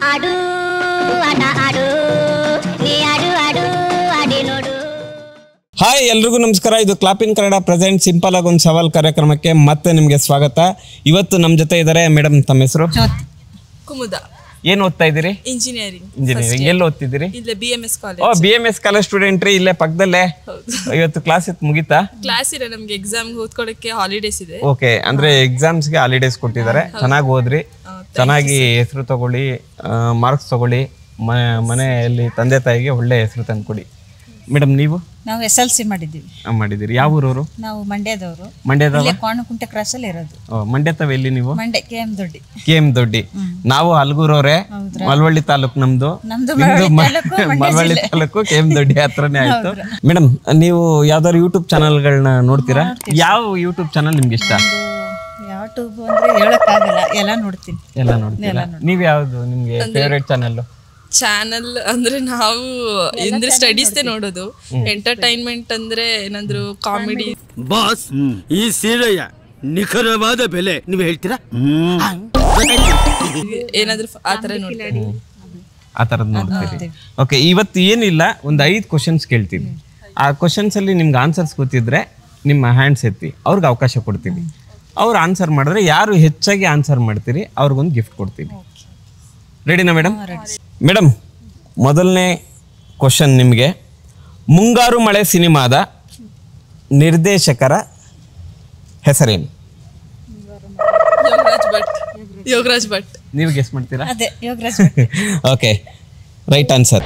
ಆಡು ಆಟ ಆಡು ನೀ ಆಡು ಆಡು ಆಡಿ ನೋಡು ಹಾಯ್ ಎಲ್ರಿಗೂ ನಮಸ್ಕಾರ ಇದು ಕ್ಲಾಪಿನ್ ಕನ್ನಡ ಪ್ರೆಸೆಂಟ್ ಸಿಂಪಲ್ ಆಗಿ ಒಂದು ಸವಾಲ್ ಕಾರ್ಯಕ್ರಮಕ್ಕೆ ಮತ್ತೆ ನಿಮಗೆ ಸ್ವಾಗತ ಇವತ್ತು ನಮ್ಮ ಜೊತೆ ಇದ್ದಾರೆ ಮೇಡಮ್ ತಮ್ಮ ಹೆಸರು ಕುಮುದ ಏನು ಓದ್ತಾ ಇದ್ದೀರಿ ಇಂಜಿನಿಯರಿಂಗ್ ಇಂಜಿನಿಯರಿಂಗ್ ಎಲ್ಲಿ ಓದ್ತಿದ್ದೀರಿ ಇಲ್ಲೇ ಬಿ ಎಂ ಎಸ್ ಓ college B M S college student ರೀ ಇಲ್ಲೇ ಪಕ್ಕದಲ್ಲೇ ಇವತ್ತು ಕ್ಲಾಸ್ ಇತ್ತು ಮುಗೀತಾ ಕ್ಲಾಸ್ ಇದೆ ನಮ್ಗೆ ಎಕ್ಸಾಮ್ ಓದ್ಕೊಳಕ್ಕೆ ಹಾಲಿಡೇಸ್ ಇದೆ ಓಕೆ ಅಂದ್ರೆ ಎಕ್ಸಾಮ್ಸ್ಗೆ ಹಾಲಿಡೇಸ್ ಕೊಟ್ಟಿದ್ದಾರೆ ಚೆನ್ನಾಗಿ ಓದ್ರಿ ಚೆನ್ನಾಗಿ ಹೆಸರು ತಗೊಳ್ಳಿ ಮಾರ್ಕ್ಸ್ ತಗೊಳ್ಳಿ ಮ- ಮನೆಯಲ್ಲಿ ತಂದೆ ತಾಯಿಗೆ ಒಳ್ಳೆ ಹೆಸರು ತಂದ್ಕೊಡಿ ಮೇಡಮ್ ನೀವು ನಾವು ಎಸ್ ಎಲ್ ಸಿ ಮಾಡಿದ್ದೀವಿ ಆ, ಮಾಡಿದ್ದೀರಿ ಯಾವ ಊರವರು ನಾವು ಮಂಡ್ಯದವರು ಮಂಡ್ಯದವ ಇಲ್ಲೇ ಕೋಣಕುಂಟೆ ಕ್ರಾಸ್ ಅಲ್ಲಿ ಇರೋದು ಓ, ಮಂಡ್ಯ ತಾವ ಎಲ್ಲಿ ನೀವು Mandya K M Doddi K M Doddi ನಾವು ಹಲ್ಗೂರವ್ರೆ ಮಳವಳ್ಳಿ ತಾಲೂಕು ನಮ್ದು ನಮ್ದು ನಿಮ್ದು ಮಳವಳ್ಳಿ ಮ- ತಾಲೂಕು, ಮಂಡ್ಯ ಮಳವಳ್ಳಿ ಜಿಲ್ಲೆ. ತಾಲೂಕು ಕೆ ಎಂ ದೊಡ್ಡಿ ಹತ್ರನೇ ಆಯ್ತು ಮೇಡಮ್ ನೀವು ಯಾವ್ದಾದ್ರು ಯೂಟ್ಯೂಬ್ ಚಾನಲ್ಗಳನ್ನ ನೋಡ್ತೀರಾ ಯಾವ ಯೂಟ್ಯೂಬ್ ಚಾನಲ್ ನಿಮ್ಗೆ ಇಷ್ಟ ಒಂದು ಯಾವ ಟ್ಯೂಬ್ ಅಂದ್ರೆ ಹೇಳಕ್ಕಾಗಲ್ಲ ಎಲ್ಲ ನೋಡ್ತೀನಿ ಎಲ್ಲ ನೋಡ್ತೀರಾ ನೀವ್ ಯಾವ್ದು ನಿಮ್ಗೆ ಫೇವ್ರೇಟ್ ಚಾನಲ್ ಚಾನಲ್ ಅಂದ್ರೆ ನಾವು ಅಂದ್ರೆ ಸ್ಟಡೀಸ್ ನೋಡೋದು ಎಂಟರ್ಟೈನ್ಮೆಂಟ್ ಅಂದ್ರೆ ಏನಾದ್ರು ಕಾಮಿಡಿ ಬಾಸ್ ಈ ಸೀರೆಯ ನಿಖರವಾದ ಬೆಲೆ ನೀವು ಹೇಳ್ತೀರಾ ಏನಾದ್ರು ಆ ತರ ನೋಡ್ತೀವಿ ಆ ಥರದ್ದು ನೋಡ್ತೀರಿ ಓಕೆ ಇವತ್ತು ಏನಿಲ್ಲ ಒಂದು ಐದು ಕ್ವಶನ್ಸ್ ಕೇಳ್ತೀವಿ ಆ ಕ್ವಶನ್ಸ್ ಅಲ್ಲಿ ನಿಮ್ಗೆ ಆನ್ಸರ್ಸ್ ಗೊತ್ತಿದ್ರೆ ನಿಮ್ಮ ಹ್ಯಾಂಡ್ಸ್ ಎತ್ತಿ ಅವ್ರಿಗೆ ಅವಕಾಶ ಕೊಡ್ತೀವಿ ಅವ್ರು ಆನ್ಸರ್ ಮಾಡಿದ್ರೆ ಯಾರು ಹೆಚ್ಚಾಗಿ ಆನ್ಸರ್ ಮಾಡ್ತೀರಿ ಅವ್ರಿಗೊಂದು ಗಿಫ್ಟ್ ಕೊಡ್ತೀವಿ ರೆಡಿನಾ ಮೇಡಮ್ ಮೇಡಮ್ ಮೊದಲನೇ ಕ್ವಶನ್ ನಿಮಗೆ ಮುಂಗಾರು ಮಳೆ ಸಿನಿಮಾದ ನಿರ್ದೇಶಕರ ಹೆಸರೇನು ಯೋಗರಾಜ್ ಭಟ್ ಯೋಗರಾಜ್ ಭಟ್ ನೀವು ಗೆಸ್ ಮಾಡ್ತೀರಾ ಅದೇ Yograj okay right answer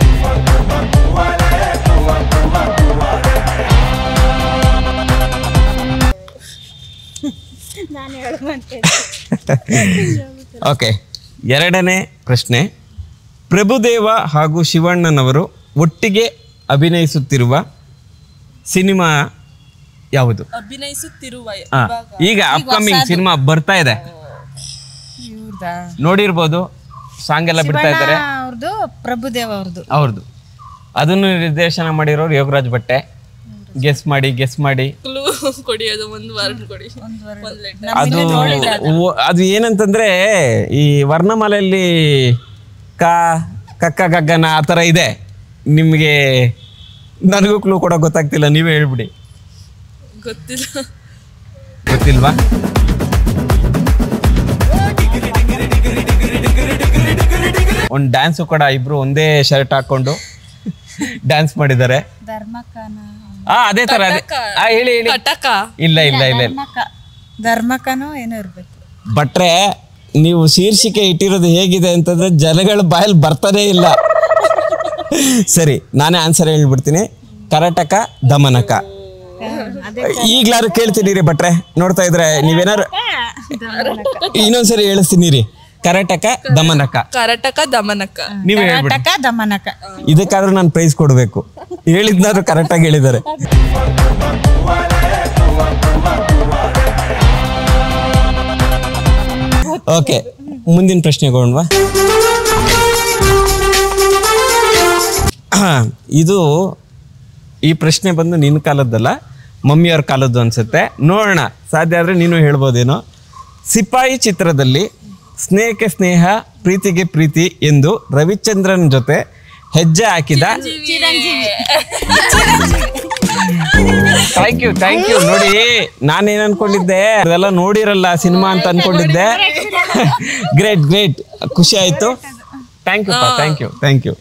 okay ಎರಡನೇ ಪ್ರಶ್ನೆ ಪ್ರಭುದೇವ ಹಾಗೂ ಶಿವಣ್ಣನವರು ಒಟ್ಟಿಗೆ ಅಭಿನಯಿಸುತ್ತಿರುವ ಸಿನಿಮಾ ಯಾವುದು ಅಭಿನಯಿಸುತ್ತಿರುವ ಆ, ಈಗ ಅಪ್ಕಮಿಂಗ್ ಸಿನಿಮಾ ಬರ್ತಾ ಇದೆ ಇವ್ರದಾ ನೋಡಿರ್ಬೋದು ಸಾಂಗ್ ಎಲ್ಲ ಬಿಡ್ತಾ ಇದ್ದಾರೆ ಅವ್ರದ್ದು ಪ್ರಭುದೇವ್ ಅವ್ರದ್ದು ಅವ್ರದ್ದು ಅದನ್ನು ನಿರ್ದೇಶನ ಮಾಡಿರೋರು ಯೋಗರಾಜ್ ಭಟ್ಟೆ ಗೆಸ್ ಮಾಡಿ ಗೆಸ್ ಮಾಡಿ ಕ್ಲೂ ಕೊಡಿ ಅದು ಒಂದು ವರ್ಡ್ ಕೊಡಿ ಒಂದ್ ಲೆಟರ್ ಅದು ಓ- ಅದು ಏನಂತಂದ್ರೆ ಈ ವರ್ಣಮಾಲೆಯಲ್ಲಿ ಕ ಕಕ್ಕ ಗಗ್ಗನ ಆ ಥರ ಇದೆ ನಿಮಗೆ ನನಗೂ ಕ್ಲೂ ಕೊಡೋಕೆ ಗೊತ್ತಾಗ್ತಿಲ್ಲ ನೀವೇ ಹೇಳ್ಬಿಡಿ ಗೊತ್ತಿಲ್ಲ ಗೊತ್ತಿಲ್ವಾ ಒಂದು ಡ್ಯಾನ್ಸು ಕೂಡ ಇಬ್ರು ಒಂದೇ ಶರ್ಟ್ ಹಾಕೊಂಡು ಡ್ಯಾನ್ಸ್ ಮಾಡಿದ್ದಾರೆ ಧರ್ಮಕನ ಆ ಅದೇ ತರ ಅದೇ ಆ ಹೇಳಿ ಹೇಳಿ ಕಟಕ ಇಲ್ಲ ಇಲ್ಲ ಇಲ್ಲ ಇಲ್ಲ. ಧರ್ಮಕ ಧರ್ಮಕನೋ ಏನೋ ಇರ್ಬೇಕು ಭಟ್ರೆ ನೀವು ಶೀರ್ಷಿಕೆ ಇಟ್ಟಿರೋದು ಹೇಗಿದೆ ಅಂತಂದ್ರೆ ಜನಗಳ ಬಾಯಲ್ಲಿ ಬರ್ತಾನೆ ಇಲ್ಲ ಸರಿ ನಾನೇ ಆನ್ಸರ್ ಹೇಳ್ಬಿಡ್ತೀನಿ ಕರಟಕ ದಮನಕ ಈಗ್ಲಾರು ಕೇಳ್ತೀನಿ ರೀ ಭಟ್ರೆ ನೋಡ್ತಾ ಇದ್ರೆ ನೀವೇನಾರು ಇನ್ನೊಂದ್ಸರಿ ಹೇಳಿಸ್ತೀನಿ ರೀ ಕರಟಕ ದಮನಕ ಕರಟಕ ದಮನಕ ನೀವೇ ಹೇಳ್ಬಿಡಿ ಕಟಕ ದಮನಕ ಇದಕ್ಕಾದ್ರೂ ನಾನು ಪ್ರೈಸ್ ಕೊಡಬೇಕು ಹೇಳಿದ್ನಾದ್ರು ಕರೆಕ್ಟಾಗಿ ಹೇಳಿದ್ದಾರೆ ಓಕೆ ಮುಂದಿನ ಪ್ರಶ್ನೆ ಕೊಡೋಣವಾ ಇದು ಈ ಪ್ರಶ್ನೆ ಬಂದು ನಿನ್ನ ಕಾಲದ್ದಲ್ಲ ಮಮ್ಮಿಯವ್ರ ಕಾಲದ್ದು ಅನ್ಸುತ್ತೆ ನೋಡೋಣ ಸಾಧ್ಯ ಆದರೆ ನೀನು ಹೇಳ್ಬೋದೇನೋ ಸಿಪಾಯಿ ಚಿತ್ರದಲ್ಲಿ ಸ್ನೇಹಕ್ಕೆ ಸ್ನೇಹ ಪ್ರೀತಿಗೆ ಪ್ರೀತಿ ಎಂದು ರವಿಚಂದ್ರನ್ ಜೊತೆ ಹೆಜ್ಜೆ ಹಾಕಿದ ಥ್ಯಾಂಕ್ ಯು ಥ್ಯಾಂಕ್ ಯು ನೋಡಿ ನಾನೇನ್ ಅನ್ಕೊಂಡಿದ್ದೆ ಅದೆಲ್ಲ ನೋಡಿರಲ್ಲ ಸಿನಿಮಾ ಅಂತ ಅನ್ಕೊಂಡಿದ್ದೆ ಗ್ರೇಟ್ ಗ್ರೇಟ್ ಖುಷಿ ಆಯ್ತು thank you thank you thank you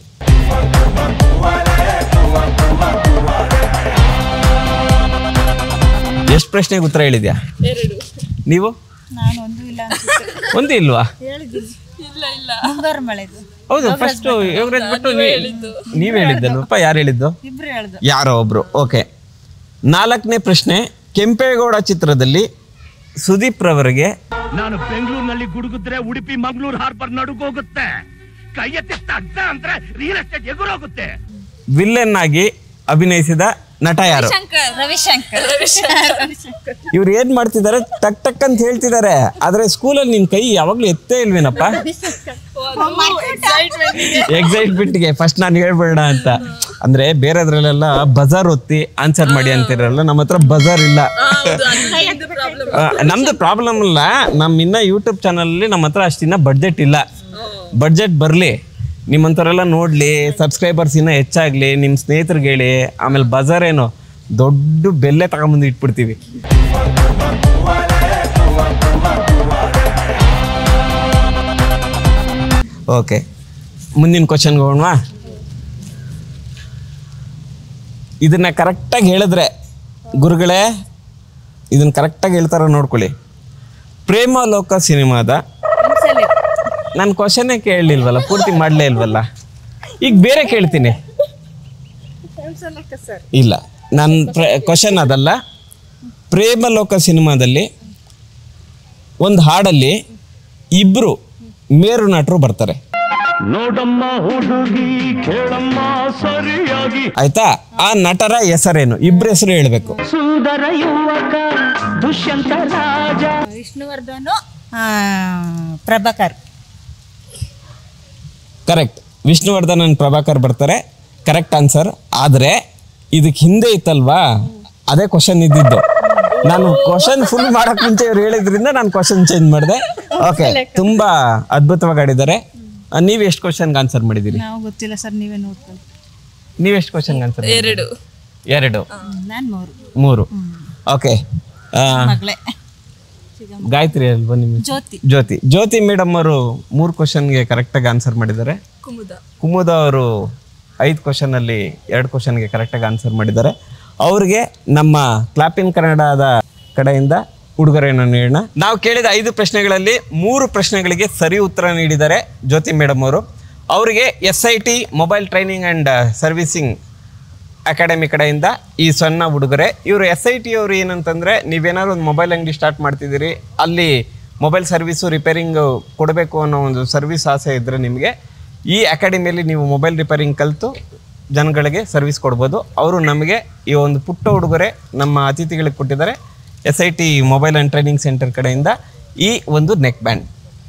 ಎಷ್ಟು ಪ್ರಶ್ನೆಗೆ ಉತ್ತರ ಹೇಳಿದ್ಯಾ ಎರಡು ನೀವು ನಾನು ಒಂದು ಇಲ್ಲ ಅನ್ಸುತ್ತೆ ಒಂದು ಇಲ್ವಾ ಇಲ್ಲ ಇಲ್ಲ ಮುಂಗಾರು ಮಳೆದು ಹೌದು ಫಸ್ಟ್ ಯೋಗರಾಜ್ ಭಟ್ಟು ನೀವ್ ಹೇಳಿದ್ದಲ್ವಪ್ಪ ಯಾರು ಹೇಳಿದ್ದು ಇಬ್ರು ಹೇಳ್ದು ಯಾರೋ ಒಬ್ರು ಓಕೆ ನಾಲ್ಕನೇ ಪ್ರಶ್ನೆ ಕೆಂಪೇಗೌಡ ಚಿತ್ರದಲ್ಲಿ ಸುದೀಪ್ ರವರಿಗೆ ನಾನು ಬೆಂಗಳೂರಿನಲ್ಲಿ ಗುಡುಗಿದ್ರೆ ಉಡುಪಿ ಮಂಗಳೂರು ಹಾರ್ಬರ್ ನಡುಗೋಗುತ್ತೆ ಕೈ ಎತ್ತಿ ತಗ್ದ ಅಂದ್ರೆ ರಿಯಲ್ ಎಸ್ಟೇಟ್ ಎಗುರೋಗುತ್ತೆ ವಿಲ್ಲನ್ ಆಗಿ ಅಭಿನಯಿಸಿದ ನಟ ಯಾರು ರವಿಶಂಕರ್ ಇವ್ರು ಏನ್ ಮಾಡ್ತಿದ್ದಾರೆ ಟಕ್ ಟಕ್ ಅಂತ ಹೇಳ್ತಿದ್ದಾರೆ ಆದ್ರೆ ಸ್ಕೂಲಲ್ಲಿ ನಿನ್ ಕೈ ಯಾವಾಗ್ಲೂ ಎತ್ತೇ ಇಲ್ವೇನಪ್ಪ ಎಕ್ಸೈಟ್ಮೆಂಟ್ಗೆ ಫಸ್ಟ್ ನಾನು ಹೇಳ್ಬೇಡ ಅಂತ ಅಂದ್ರೆ ಬೇರೆದ್ರಲ್ಲೆಲ್ಲ ಬಜಾರ್ ಒತ್ತಿ ಆನ್ಸರ್ ಮಾಡಿ ಅಂತಿರಲ್ಲ ನಮ್ಮ ಹತ್ರ ಬಜಾರ್ ಇಲ್ಲ ಆ, ನಮ್ದು ಪ್ರಾಬ್ಲಮ್ ಇಲ್ಲ ನಮ್ ಇನ್ನ ಯೂಟ್ಯೂಬ್ ಚಾನಲ್ ಅಲ್ಲಿ ನಮ್ಮ ಹತ್ರ ಅಷ್ಟಿನ್ನ ಬಡ್ಜೆಟ್ ಇಲ್ಲ ಬಡ್ಜೆಟ್ ಬರ್ಲಿ ನಿಮ್ಮಂಥವರೆಲ್ಲ ನೋಡಲಿ ಸಬ್ಸ್ಕ್ರೈಬರ್ಸ್ ಇನ್ನೂ ಹೆಚ್ಚಾಗಲಿ ನಿಮ್ಮ ಸ್ನೇಹಿತರಿಗೆ ಹೇಳಿ ಆಮೇಲೆ ಬಜಾರ್ ಏನು ದೊಡ್ಡ ಬೆಲ್ಲೆ ತಗೊಂಬಂದು ಇಟ್ಬಿಡ್ತೀವಿ ಓಕೆ ಮುಂದಿನ ಕ್ವಶನ್ಗೆ ಹೋಗೋಣವಾ ಇದನ್ನ ಕರೆಕ್ಟಾಗಿ ಹೇಳಿದ್ರೆ ಗುರುಗಳೇ ಇದನ್ನ ಕರೆಕ್ಟಾಗಿ ಹೇಳ್ತಾರ ನೋಡ್ಕೊಳ್ಳಿ ಪ್ರೇಮ ಲೋಕ ಸಿನಿಮಾದ ನಾನು ಕ್ವಶನ್ನೇ ಕೇಳಲಿಲ್ವಲ್ಲ ಪೂರ್ತಿ ಮಾಡಲೇ ಇಲ್ವಲ್ಲ ಈಗ ಬೇರೆ ಕೇಳ್ತೀನಿ ಇಲ್ಲ ನನ್ನ ಕ್ವಶನ್ ಅದಲ್ಲ ಪ್ರೇಮ ಲೋಕ ಸಿನಿಮಾದಲ್ಲಿ ಒಂದು ಹಾಡಲ್ಲಿ ಇಬ್ಬರು ಮೇರು ನಟರು ಬರ್ತಾರೆ ನೋಡಮ್ಮ ಹುಡುಗಿ ಕೇಳಮ್ಮ ಸರಿಯಾಗಿ ಆಯ್ತಾ ಆ ನಟರ ಹೆಸರೇನು ಇಬ್ಬರ ಹೆಸರು ಹೇಳ್ಬೇಕು ಸುಂದರ ಯುವಕ ದುಷ್ಯಂತ ರಾಜ ವಿಷ್ಣುವರ್ಧನ್ ಆ, ಪ್ರಭಾಕರ್ ಕರೆಕ್ಟ್ ವಿಷ್ಣುವರ್ಧನ್ and ಪ್ರಭಾಕರ್ ಬರ್ತಾರೆ ಕರೆಕ್ಟ್ ಆನ್ಸರ್ ಆದರೆ ಇದಕ್ಕೆ ಹಿಂದೆ ಇತ್ತಲ್ವಾ ಅದೇ ಕ್ವಶನ್ ಇದ್ದಿದ್ದು ನಾನು ಕ್ವಶನ್ ಫುಲ್ ಮಾಡಕ್ ಮುಂಚೆ ಇವ್ರು ಹೇಳಿದ್ರಿಂದ ನಾನು ಕ್ವಶನ್ ಚೇಂಜ್ ಮಾಡಿದೆ ಓಕೆ ತುಂಬಾ ಅದ್ಭುತವಾಗಿ ಆಡಿದ್ದಾರೆ ಆ, ನೀವ್ ಎಷ್ಟು ಕ್ವಶನ್ಗೆ ಆನ್ಸರ್ ಮಾಡಿದ್ದೀರಿ ನಾವು ಗೊತ್ತಿಲ್ಲ ಸರ್ ನೀವೇ ನೋಡ್ಕೊಳ್ಳಿ ನೀವ್ ಎಷ್ಟು ಕ್ವಶನ್ಗೆ ಆನ್ಸರ್ ಎರಡು ಎರಡು ನಾನು ಮೂರು ಮೂರು ಓಕೆ ಮಗಳೇ ಗಾಯತ್ರಿ ಅಲ್ವಾ ನಿಮ್ಗೆ ಜ್ಯೋತಿ ಜ್ಯೋತಿ ಜ್ಯೋತಿ ಮೇಡಮ್ ಅವರು ಮೂರು ಕ್ವಶನ್ಗೆ ಕರೆಕ್ಟಾಗಿ ಆನ್ಸರ್ ಮಾಡಿದ್ದಾರೆ ಕುಮುದ ಕುಮುದ ಅವರು ಐದು ಕ್ವಶನಲ್ಲಿ ಎರಡು ಕ್ವಶನ್ಗೆ ಕರೆಕ್ಟಾಗಿ ಆನ್ಸರ್ ಮಾಡಿದ್ದಾರೆ ಅವ್ರಿಗೆ ನಮ್ಮ ಕ್ಲಾಪಿನ್ ಕನ್ನಡದ ಕಡೆಯಿಂದ ಉಡುಗೊರೆಯನ್ನು ನೀಡೋಣ ನಾವು ಕೇಳಿದ ಐದು ಪ್ರಶ್ನೆಗಳಲ್ಲಿ ಮೂರು ಪ್ರಶ್ನೆಗಳಿಗೆ ಸರಿ ಉತ್ತರ ನೀಡಿದ್ದಾರೆ ಜ್ಯೋತಿ ಮೇಡಮ್ ಅವರು ಅವರಿಗೆ S I T mobile training and servicing academy ಕಡೆಯಿಂದ ಈ ಸಣ್ಣ ಉಡುಗೊರೆ ಇವರು ಎಸ್ ಐ ಟಿ ಅವರು ಏನಂತಂದರೆ ನೀವೇನಾದ್ರು ಒಂದು ಮೊಬೈಲ್ ಅಂಗಡಿ ಸ್ಟಾರ್ಟ್ ಮಾಡ್ತಿದ್ದೀರಿ ಅಲ್ಲಿ ಮೊಬೈಲ್ ಸರ್ವಿಸು ರಿಪೇರಿಂಗ್ ಕೊಡಬೇಕು ಅನ್ನೋ ಒಂದು ಸರ್ವಿಸ್ ಆಸೆ ಇದ್ದರೆ ನಿಮಗೆ ಈ ಅಕಾಡೆಮಿಯಲ್ಲಿ ನೀವು ಮೊಬೈಲ್ ರಿಪೇರಿಂಗ್ ಕಲಿತು ಜನಗಳಿಗೆ ಸರ್ವಿಸ್ ಕೊಡ್ಬೋದು ಅವರು ನಮಗೆ ಈ ಒಂದು ಪುಟ್ಟ ಉಡುಗೊರೆ ನಮ್ಮ ಅತಿಥಿಗಳಿಗೆ ಕೊಟ್ಟಿದ್ದಾರೆ S I T mobile and training centre ಕಡೆಯಿಂದ ಈ ಒಂದು ನೆಕ್ ಬ್ಯಾಂಡ್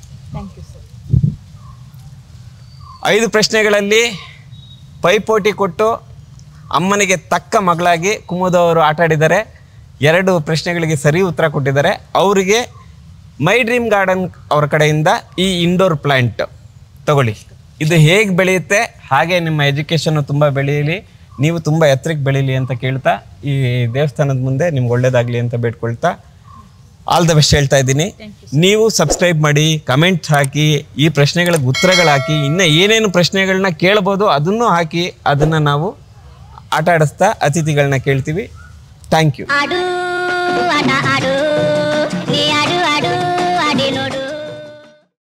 ಐದು ಪ್ರಶ್ನೆಗಳಲ್ಲಿ ಪೈಪೋಟಿ ಕೊಟ್ಟು ಅಮ್ಮನಿಗೆ ತಕ್ಕ ಮಗಳಾಗಿ ಕುಮುದ ಅವರು ಆಟ ಆಡಿದ್ದಾರೆ ಎರಡು ಪ್ರಶ್ನೆಗಳಿಗೆ ಸರಿ ಉತ್ತರ ಕೊಟ್ಟಿದ್ದಾರೆ ಅವರಿಗೆ ಮೈ ಡ್ರೀಮ್ ಗಾರ್ಡನ್ ಅವರ ಕಡೆಯಿಂದ ಈ ಇಂಡೋರ್ ಪ್ಲಾಂಟ್ ತಗೊಳ್ಳಿ ಇದು ಹೇಗೆ ಬೆಳೆಯುತ್ತೆ ಹಾಗೆ ನಿಮ್ಮ ಎಜುಕೇಷನ್ನು ತುಂಬ ಬೆಳೆಯಲಿ ನೀವು ತುಂಬ ಎತ್ತರಕ್ಕೆ ಬೆಳೀಲಿ ಅಂತ ಕೇಳ್ತಾ ಈ ದೇವಸ್ಥಾನದ ಮುಂದೆ ನಿಮ್ಗೆ ಒಳ್ಳೇದಾಗಲಿ ಅಂತ ಬೇಡ್ಕೊಳ್ತಾ ಆಲ್ ದ ಬೆಸ್ಟ್ ಹೇಳ್ತಾ ಇದ್ದೀನಿ ನೀವು ಸಬ್ಸ್ಕ್ರೈಬ್ ಮಾಡಿ ಕಮೆಂಟ್ಸ್ ಹಾಕಿ ಈ ಪ್ರಶ್ನೆಗಳಿಗೆ ಉತ್ತರಗಳು ಹಾಕಿ ಇನ್ನು ಏನೇನು ಪ್ರಶ್ನೆಗಳನ್ನ ಕೇಳ್ಬೋದು ಅದನ್ನು ಹಾಕಿ ಅದನ್ನು ನಾವು ಆಟ ಆಡಿಸ್ತಾ ಅತಿಥಿಗಳನ್ನ ಕೇಳ್ತೀವಿ ಥ್ಯಾಂಕ್ ಯು ಆಡು ಆಟ ಆಡು